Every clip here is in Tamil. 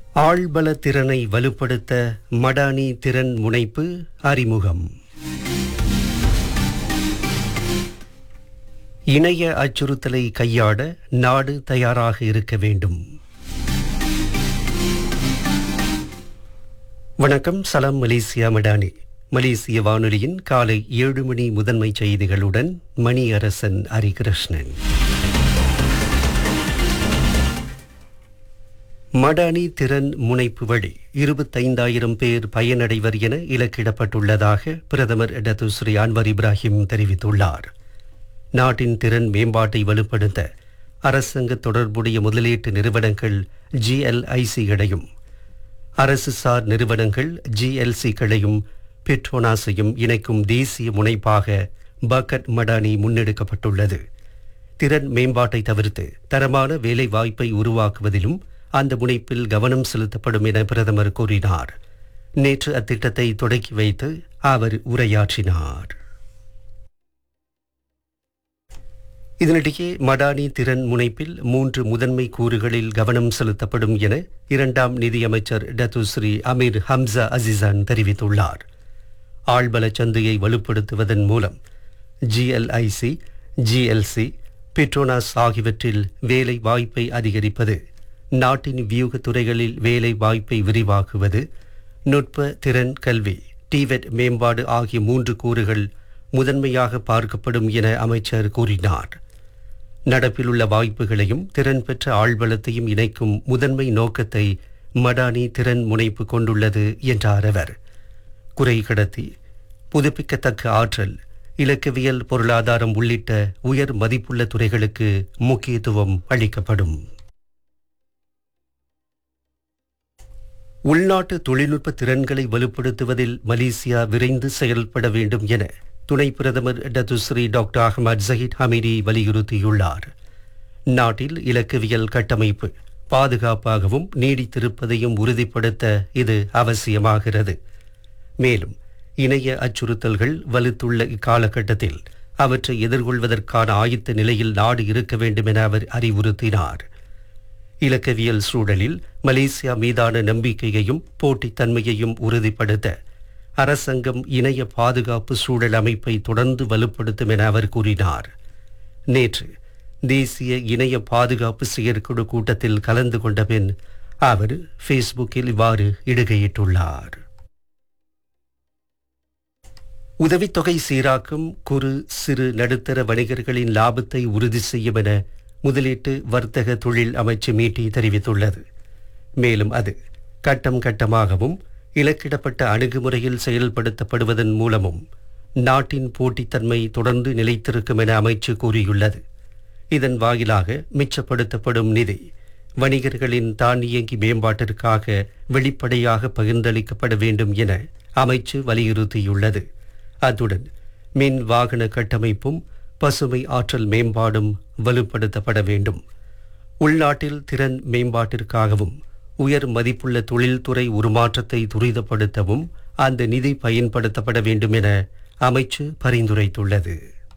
ஆள்பல திறனை வலுப்படுத்த மடானி திறன் முனைப்பு அறிமுகம் இணைய அச்சுறுத்தலை கையாட நாடு தயாராக இருக்க வேண்டும் வணக்கம் சலாம் மலேசியா மடானி மலேசிய வானொலியின் காலை ஏழு மணி முதன்மை செய்திகளுடன் மணி அரசன் ஹரிகிருஷ்ணன் மடானி திறன் முனைப்பு வழி இருபத்தைந்தாயிரம் பேர் பயனடைவர் என இலக்கிடப்பட்டுள்ளதாக பிரதமர் டத்துஸ்ரீ அன்வர் இப்ராஹிம் தெரிவித்துள்ளார் நாட்டின் திறன் மேம்பாட்டை வலுப்படுத்த அரசாங்க தொடர்புடைய முதலீட்டு நிறுவனங்கள் ஜிஎல்ஐசிகளையும் அரசு சார் நிறுவனங்கள் ஜிஎல்சிகளையும் பெட்ரோனாஸையும் இணைக்கும் தேசிய முனைப்பாக பக்கட் மடானி முன்னெடுக்கப்பட்டுள்ளது திறன் மேம்பாட்டை தவிர்த்து தரமான வேலை வாய்ப்பை உருவாக்குவதிலும் அந்த முனைப்பில் கவனம் செலுத்தப்படும் என பிரதமர் கூறினார் நேற்று அத்திட்டத்தை தொடக்கி வைத்து அவர் உரையாற்றினார் இதனிடையே மடானி திறன் முனைப்பில் மூன்று முதன்மை கூறுகளில் கவனம் செலுத்தப்படும் என இரண்டாம் நிதியமைச்சர் டத்துஸ்ரீ அமீர் ஹம்சா அசிசான் தெரிவித்துள்ளார் ஆழ்பல சந்தையை வலுப்படுத்துவதன் மூலம் ஜிஎல்ஐசி ஜிஎல்சி பெட்ரோனாஸ் ஆகியவற்றில் வேலை வாய்ப்பை அதிகரிப்பது நாட்டின் வியூக துறைகளில் வேலை வாய்ப்பை விரிவாக்குவது நுட்ப திறன் கல்வி டிவெட் மேம்பாடு ஆகிய மூன்று கூறுகள் முதன்மையாக பார்க்கப்படும் என அமைச்சர் கூறினார் நடப்பில் உள்ள வாய்ப்புகளையும் திறன் பெற்ற ஆழ்வளத்தையும் இணைக்கும் முதன்மை நோக்கத்தை மடானி திறன் முனைப்பு கொண்டுள்ளது என்றார் அவர் குறை கடத்தி புதுப்பிக்கத்தக்க ஆற்றல் இலக்கவியல் பொருளாதாரம் உள்ளிட்ட உயர் மதிப்புள்ள துறைகளுக்கு முக்கியத்துவம் அளிக்கப்படும் உள்நாட்டு தொழில்நுட்ப திறன்களை வலுப்படுத்துவதில் மலேசியா விரைந்து செயல்பட வேண்டும் என துணை பிரதமர் Datuk Seri doctor Ahmad Zahid Hamidi வலியுறுத்தியுள்ளார் நாட்டில் இலக்கவியல் கட்டமைப்பு பாதுகாப்பாகவும் நீடித்திருப்பதையும் உறுதிப்படுத்த இது அவசியமாகிறது மேலும் இணைய அச்சுறுத்தல்கள் வலுத்துள்ள இக்காலகட்டத்தில் அவற்றை எதிர்கொள்வதற்கான ஆயத்த நிலையில் நாடு இருக்க வேண்டும் என அவர் அறிவுறுத்தினார் இலக்கவியல் சூழலில் மலேசியா மீதான நம்பிக்கையையும் போட்டித்தன்மையையும் உறுதிப்படுத்த அரசாங்கம் இணைய பாதுகாப்பு சூழல் அமைப்பை தொடர்ந்து வலுப்படுத்தும் என அவர் கூறினார் நேற்று தேசிய இணைய பாதுகாப்பு செயற்குழு கூட்டத்தில் கலந்து கொண்ட பின் அவர் ஃபேஸ்புக்கில் இவ்வாறு இடுகையிட்டுள்ளார் உதவித்தொகை சீராக்கும் குறு சிறு நடுத்தர வணிகர்களின் லாபத்தை உறுதி செய்யும் என முதலீட்டு வர்த்தக தொழில் அமைச்சு மீட்டி தெரிவித்துள்ளது மேலும் அது கட்டம் கட்டமாகவும் இலக்கிடப்பட்ட அணுகுமுறையில் செயல்படுத்தப்படுவதன் மூலமும் நாட்டின் போட்டித்தன்மை தொடர்ந்து நிலைத்திருக்கும் என அமைச்சு கூறியுள்ளது இதன் வாயிலாக மிச்சப்படுத்தப்படும் நிதி வணிகர்களின் தானியங்கி மேம்பாட்டிற்காக வெளிப்படையாக பகிர்ந்தளிக்கப்பட வேண்டும் என அமைச்சு வலியுறுத்தியுள்ளது அத்துடன் மின் வாகன கட்டமைப்பும் பசுமை ஆற்றல் மேம்பாடும் வலுப்படுத்தப்பட வேண்டும் உள்நாட்டில் திறன் மேம்பாட்டிற்காகவும் உயர் மதிப்புள்ள தொழில்துறை உருமாற்றத்தை துரிதப்படுத்தவும் அந்த நிதி பயன்படுத்தப்பட வேண்டும் என அமைச்சு பரிந்துரைத்துள்ளது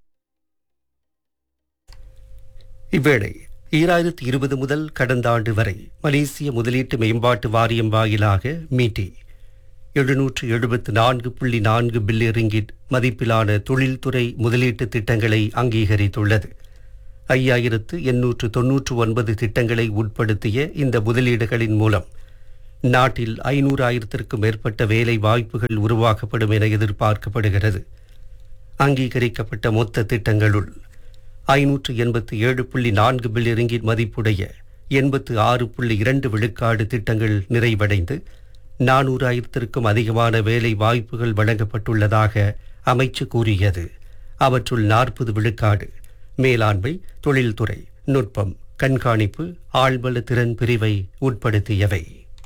இவ்வேளை ஈராயிரத்தி இருபது முதல் கடந்த ஆண்டு வரை மலேசிய முதலீட்டு மேம்பாட்டு வாரியம் வாயிலாக மீட்டி எழுநூற்று எழுபத்து நான்கு புள்ளி நான்கு பில்லியன் ரிங்கிட் மதிப்பிலான தொழில்துறை முதலீட்டு திட்டங்களை அங்கீகரித்துள்ளது ஐயாயிரத்து எண்ணூற்று தொன்னூற்று ஒன்பது திட்டங்களை உட்படுத்திய இந்த முதலீடுகளின் மூலம் நாட்டில் ஐநூறு ஆயிரத்திற்கும் மேற்பட்ட வேலை வாய்ப்புகள் உருவாக்கப்படும் என எதிர்பார்க்கப்படுகிறது அங்கீகரிக்கப்பட்ட மொத்த திட்டங்களுள் ஐநூற்று எண்பத்து ஏழு புள்ளி நான்கு பில்லியன் ரிங்கிட் மதிப்புடைய எண்பத்து ஆறு புள்ளி இரண்டு விழுக்காடு திட்டங்கள் நிறைவடைந்து நானூறு ஆயிரத்திற்கும் அதிகமான வேலை வாய்ப்புகள் வழங்கப்பட்டுள்ளதாக அமைச்சு கூறியது அவற்றுள் நாற்பது விழுக்காடு மேலாண்மை தொழில்துறை நுட்பம் கண்காணிப்பு ஆழ்வல திறன் பிரிவை உட்படுத்தியவை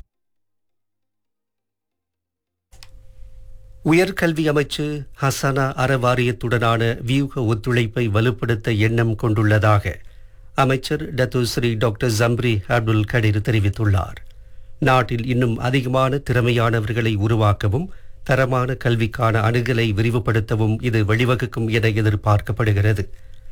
உயர்கல்வி அமைச்சு ஹசனா அறவாரியத்துடனான வியூக ஒத்துழைப்பை வலுப்படுத்த எண்ணம் கொண்டுள்ளதாக அமைச்சர் Datuk Seri doctor Zambry Abdul Kadir தெரிவித்துள்ளார் நாட்டில் இன்னும் அதிகமான திறமையானவர்களை உருவாக்கவும் தரமான கல்விக்கான அணுகலை விரிவுபடுத்தவும் இது வழிவகுக்கும் என எதிர்பார்க்கப்படுகிறது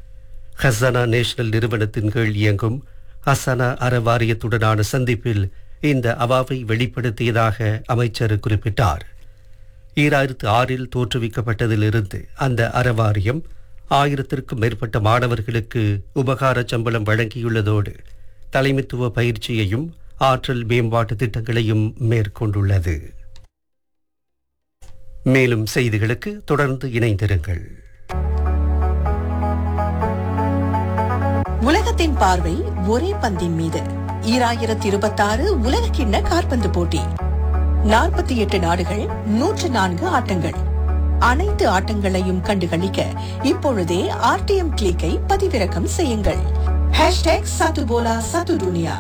ஹசனா நேஷனல் நிறுவனத்தின் கீழ் இயங்கும் ஹசனா அறவாரியத்துடனான சந்திப்பில் இந்த அவாவை வெளிப்படுத்தியதாக அமைச்சர் குறிப்பிட்டார் ஈராயிரத்து ஆறில் தோற்றுவிக்கப்பட்டதிலிருந்து அந்த அறவாரியம் ஆயிரத்திற்கும் மேற்பட்ட மாணவர்களுக்கு உபகார சம்பளம் வழங்கியுள்ளதோடு தலைமைத்துவ பயிற்சியையும் ஆற்றல் மேம்பாட்டு திட்டங்களையும் மேற்கொண்டுள்ளது மேலும் செய்திகளுக்கு தொடர்ந்து இணைந்திருங்கள் உலகத்தின் பார்வை ஒரே பந்தின் மீது ஈராயிரத்தி இருபத்தாறு உலக கிண்ண காற்பந்து போட்டி நாற்பத்தி எட்டு நாடுகள் நூற்று நான்கு ஆட்டங்கள் அனைத்து ஆட்டங்களையும் கண்டுகளிக்க இப்பொழுதே ஆர்டிஎம் கிளிக்கை பதிவிறக்கம் செய்யுங்கள் ஹேஷ்டேக் சத்துபோலா சத்து துனியா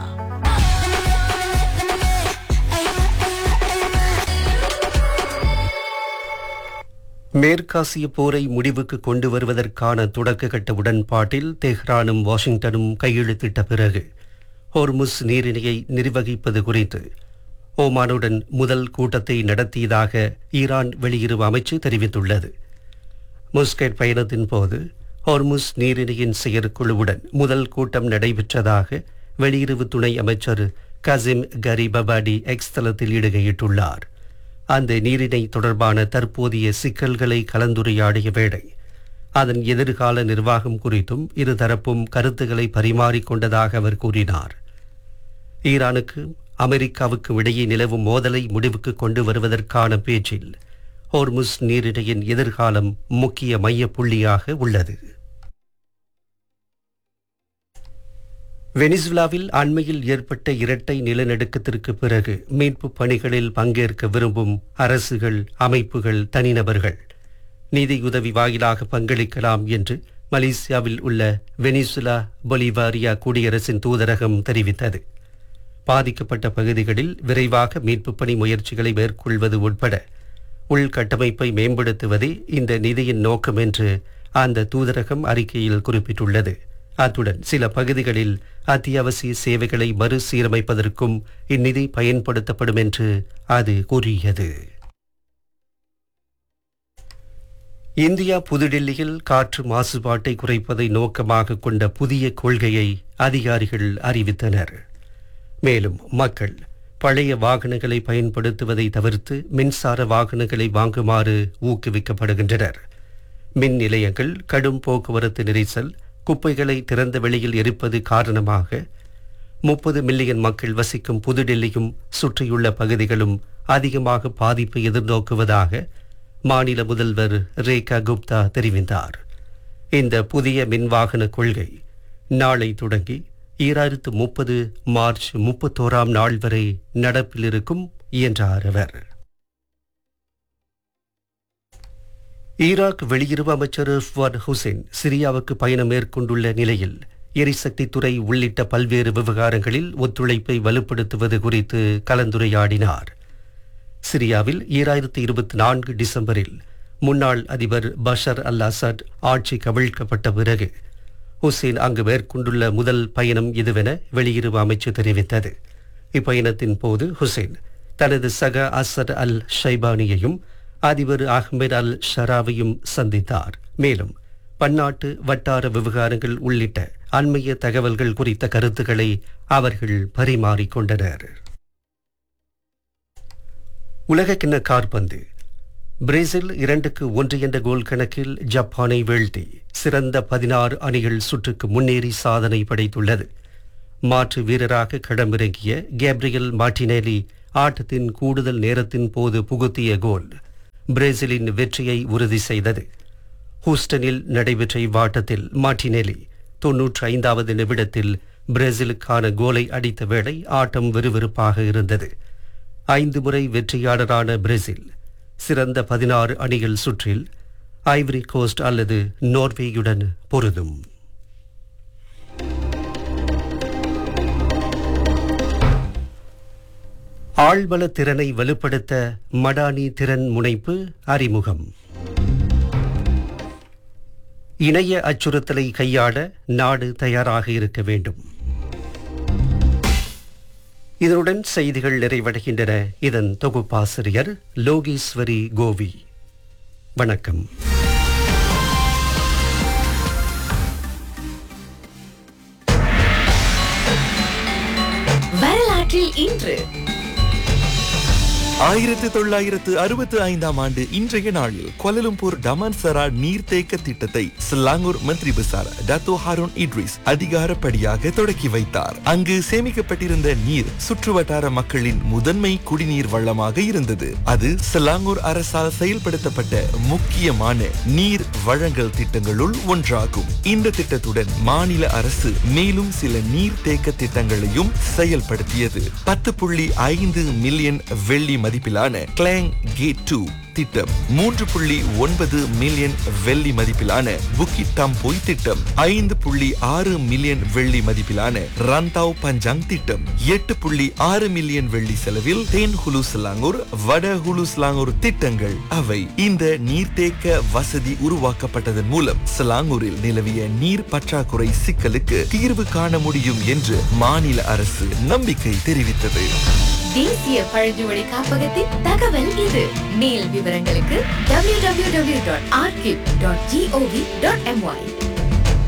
மேற்காசிய போரை முடிவுக்கு கொண்டு வருவதற்கான தொடக்க கட்ட உடன்பாட்டில் தெஹ்ரானும் வாஷிங்டனும் கையெழுத்திட்ட பிறகு ஹோர்முஸ் நீரிணையை நிர்வகிப்பது குறித்து ஓமானுடன் முதல் கூட்டத்தை நடத்தியதாக ஈரான் வெளியுறவு அமைச்சு தெரிவித்துள்ளது முஸ்கெட் பயணத்தின் போது ஹோர்முஸ் நீரிணையின் செயற்குழுவுடன் முதல் கூட்டம் நடைபெற்றதாக வெளியுறவு துணை அமைச்சர் கசிம் கரிபபாடி எக்ஸ் தளத்தில் இடுகையிட்டுள்ளார் அந்த நீரிணை தொடர்பான தற்போதைய சிக்கல்களை கலந்துரையாடிய வேளை அதன் எதிர்கால நிர்வாகம் குறித்தும் இருதரப்பும் கருத்துக்களை பரிமாறிக்கொண்டதாக அவர் கூறினார் ஈரானுக்கு அமெரிக்காவுக்கு இடையே நிலவும் மோதலை முடிவுக்கு கொண்டு வருவதற்கான பேச்சில் ஹோர்முஸ் நீரிணையின் எதிர்காலம் முக்கிய மையப் புள்ளியாக உள்ளது வெனிசுலாவில் அண்மையில் ஏற்பட்ட இரட்டை நிலநடுக்கத்திற்கு பிறகு மீட்பு பணிகளில் பங்கேற்க விரும்பும் அரசுகள் அமைப்புகள் தனிநபர்கள் நிதியுதவி வாயிலாக பங்களிக்கலாம் என்று மலேசியாவில் உள்ள வெனிசுலா பொலிவாரியா குடியரசின் தூதரகம் தெரிவித்தது பாதிக்கப்பட்ட பகுதிகளில் விரைவாக மீட்புப் பணி முயற்சிகளை மேற்கொள்வது உட்பட உள்கட்டமைப்பை மேம்படுத்துவதே இந்த நிதியின் நோக்கம் என்று அந்த தூதரகம் அறிக்கையில் குறிப்பிட்டுள்ளது அத்துடன் சில பகுதிகளில் அத்தியாவசிய சேவைகளை மறுசீரமைப்பதற்கும் இந்நிதி பயன்படுத்தப்படும் என்று அது கூறியது இந்தியா புதுடில்லியில் காற்று மாசுபாட்டை குறைப்பதை நோக்கமாக கொண்ட புதிய கொள்கையை அதிகாரிகள் அறிவித்தனர் மேலும் மக்கள் பழைய வாகனங்களை பயன்படுத்துவதை தவிர்த்து மின்சார வாகனங்களை வாங்குமாறு ஊக்குவிக்கப்படுகின்றனர் மின் நிலையங்கள் கடும் போக்குவரத்து நெரிசல் குப்பைகளை திறந்த வெளியில் எரிப்பது காரணமாக முப்பது மில்லியன் மக்கள் வசிக்கும் புதுடெல்லியும் சுற்றியுள்ள பகுதிகளும் அதிகமாக பாதிப்பை எதிர்நோக்குவதாக மாநில முதல்வர் ரேகா குப்தா தெரிவித்தார் இந்த புதிய மின்வாகன கொள்கை நாளை தொடங்கி ஈராயிரத்து முப்பது மார்ச் முப்பத்தோராம் நாள் வரை நடப்பில் இருக்கும் என்றார் அவர் ஈராக் வெளியுறவு அமைச்சர் ஃபுவாட் ஹுசைன் சிரியாவுக்கு பயணம் மேற்கொண்டுள்ள நிலையில் எரிசக்தி துறை உள்ளிட்ட பல்வேறு விவகாரங்களில் ஒத்துழைப்பை வலுப்படுத்துவது குறித்து கலந்துரையாடினார் சிரியாவில் ஈராயிரத்தி இருபத்தி நான்கு டிசம்பரில் முன்னாள் அதிபர் பஷர் அல் அசட் ஆட்சி கவிழ்க்கப்பட்ட பிறகு ஹுசேன் அங்கு மேற்கொண்டுள்ள முதல் பயணம் இதுவென வெளியுறவு அமைச்சு தெரிவித்தது இப்பயணத்தின் போது ஹுசேன் தனது சக அசட் அல் ஷைபானியையும் அதிபர் அஹ்மத் அல் ஷராவையும் சந்தித்தார் மேலும் பன்னாட்டு வட்டார விவகாரங்கள் உள்ளிட்ட அண்மைய தகவல்கள் குறித்த கருத்துக்களை அவர்கள் பரிமாறிக்கொண்டனர் உலகக்கிண்ண கார்பந்து பிரேசில் இரண்டுக்கு ஒன்று என்ற கோல் கணக்கில் ஜப்பானை வீழ்த்தி சிறந்த பதினாறு அணிகள் சுற்றுக்கு முன்னேறி சாதனை படைத்துள்ளது மாற்று வீரராக களமிறங்கிய கேப்ரியல் மார்டினேலி ஆட்டத்தின் கூடுதல் நேரத்தின் போது புகுத்திய கோல் பிரேசிலின் வெற்றியை உறுதி செய்தது ஹூஸ்டனில் நடைபெற்ற இவ்வாட்டத்தில் மார்டினேலி தொன்னூற்றி ஐந்தாவது நிமிடத்தில் பிரேசிலுக்கான கோலை அடித்த வேளை ஆட்டம் விறுவிறுப்பாக இருந்தது ஐந்து முறை வெற்றியாளரான பிரேசில் சிறந்த பதினாறு அணிகள் சுற்றில் ஐவரி கோஸ்ட் அல்லது நோர்வேயுடன் பொருதும் ஆழ்வள திறனை வலுப்படுத்த மடானி திறன் முனைப்பு அறிமுகம் இணைய அச்சுறுத்தலை கையாள நாடு தயாராக இருக்க வேண்டும் இதனுடன் செய்திகள் நிறைவடைகின்றன இதன் தொகுப்பாசிரியர் லோகேஸ்வரி கோவி வணக்கம் வரலாற்று வரலாற்றில் இன்று ஆயிரத்து தொள்ளாயிரத்து அறுபத்து ஐந்தாம் ஆண்டு இன்றைய நாளில் கோலலம்பூர் டமான்சரா நீர்த்தேக்க திட்டத்தை Selangor Menteri Besar Dato Harun Idris அதிகாரப்படியாக தொடக்கி வைத்தார் அங்கு சேமிக்கப்பட்டிருந்த நீர் சுற்றுவட்டார மக்களின் முதன்மை குடிநீர் வள்ளமாக இருந்தது அது சிலாங்கூர் அரசால் செயல்படுத்தப்பட்ட முக்கியமான நீர் வழங்கல் திட்டங்களுள் ஒன்றாகும் இந்த திட்டத்துடன் மாநில அரசு மேலும் சில நீர்த்தேக்க திட்டங்களையும் செயல்படுத்தியது பத்து புள்ளி ஐந்து மில்லியன் வெள்ளி மதிப்பிலான கிளாங் கேட் டூ திட்டம் மூன்று புள்ளி ஒன்பது மில்லியன் வெள்ளி மதிப்பிலான புக்கி டம்போய் திட்டம் ஐந்து புள்ளி ஆறு மில்லியன் வெள்ளி மதிப்பிலான ரந்தாவ் பஞ்சாங் திட்டம் எட்டு புள்ளி ஆறு மில்லியன் வெள்ளி செலவில் தேன் ஹுலு சிலாங்கூர் வட ஹுலு சிலாங்கூர் திட்டங்கள் அவை இந்த நீர்த்தேக்க வசதி உருவாக்கப்பட்டதன் மூலம் சிலாங்கூரில் நிலவிய நீர் பற்றாக்குறை சிக்கலுக்கு தீர்வு காண முடியும் என்று மாநில அரசு நம்பிக்கை தெரிவித்தது தேசிய பழங்குடி காப்பகத்தின் தகவல் இது மேல் விவரங்களுக்கு www.archive.gov.my